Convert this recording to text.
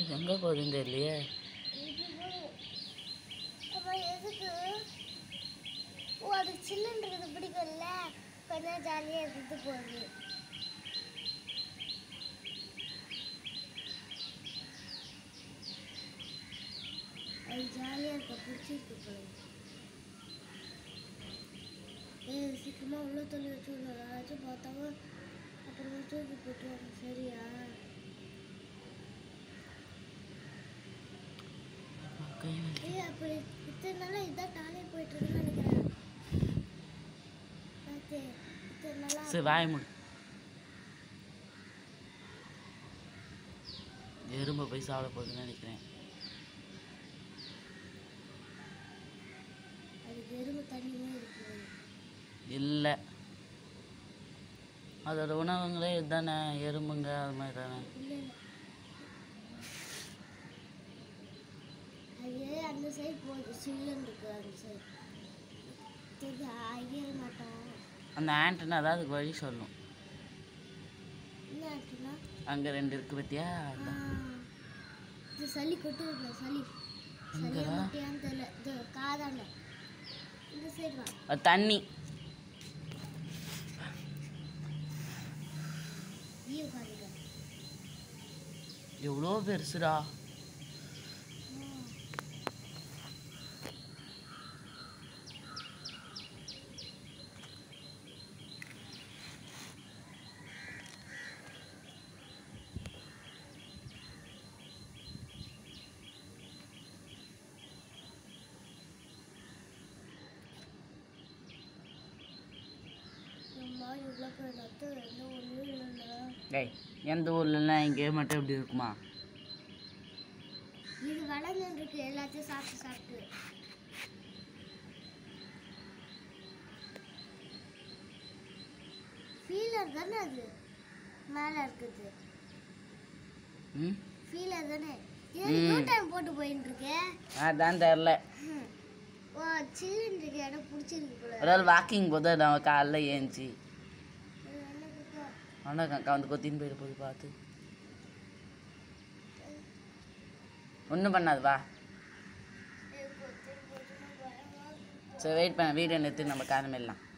எங்கே போகுதுன்னு தெரியலையே அப்ப எதுக்கு ஓ அது சில்லுன்னு இருக்குது பிடிக்கும்ல கொஞ்சம் ஜாலியாக எடுத்துட்டு போகுது அது ஜாலியாக இருக்க பிடிச்சிருக்கு போல ஏ சீக்கிரமாக உள்ள தள்ளி வச்சு உள்ள யாராச்சும் பார்த்தாங்க அப்புறமா தூக்கி போட்டுருவாங்க சரியா கை வலி. ஏய் அப்படி இத்தனை நாளா இதான் டாலே போயிட்டு இருக்குன்னு நினைக்கிறேன் பார்த்து இத்தனை நாளா சரி வாய முடி எறும்பை போய் சாப்பிட போகுதுன்னு நினைக்கிறேன் அது வெறும் தண்ணியே இருக்குது இல்லை அதோட உணவுங்களே இதுதானே எறும்புங்க அது மாதிரி தானே இல்லை இல்லை அது அந்த சைடு போகுது சில்லுன்னு இருக்கு அந்த சைடு தெரியுது ஐயர மாட்டோம் அந்த ஆண்டனா தான் அதுக்கு வழி சொல்லும் என்ன ஆச்சுன்னா அங்கே ரெண்டு இருக்கு பத்தியா ஆ, இது சளி கொட்டு விடல சளி சளி எங்கடா? முட்டியான்னு தெரியல இது காதாண்ட இந்த சைடு வா அது தண்ணி ஈவு காதுங்க எவ்வளோ பெருசுடா அம்மா இவ்வளோ பேர் நட்டு எந்த ஒன்றும் இல்லைல்ல டேய் எந்த ஊர்லலாம் இங்கே மட்டும் எப்படி இருக்குமா இது வளர்ந்துட்டு இருக்கு எல்லாத்தையும் சாப்பிட்டு சாப்பிட்டு ஃபீலர் தானே அது மேலே இருக்குது ம் ஃபீலர் தானே ம். இது டைம் போட்டு போயின்னு இருக்கு அதான் தெரில ம். ஓ சில்லுன்னு இருக்கு இடம் பிடிச்சிருக்கு போல ஒரு நாள் வாக்கிங் போது நான் காலைல ஏஞ்சி இது என்ன குத்தம்? ஆனால் அக்கா வந்து கொத்தின்னு போயிட போது பார்த்து ஒன்றும் பண்ணாது வா இது கொத்துன்னு போச்சுன்னா பயமா இருக்கு. சரி வெயிட் பண்ண வீடியோ நிறுத்தி நம்ம காரணம் எல்லாம்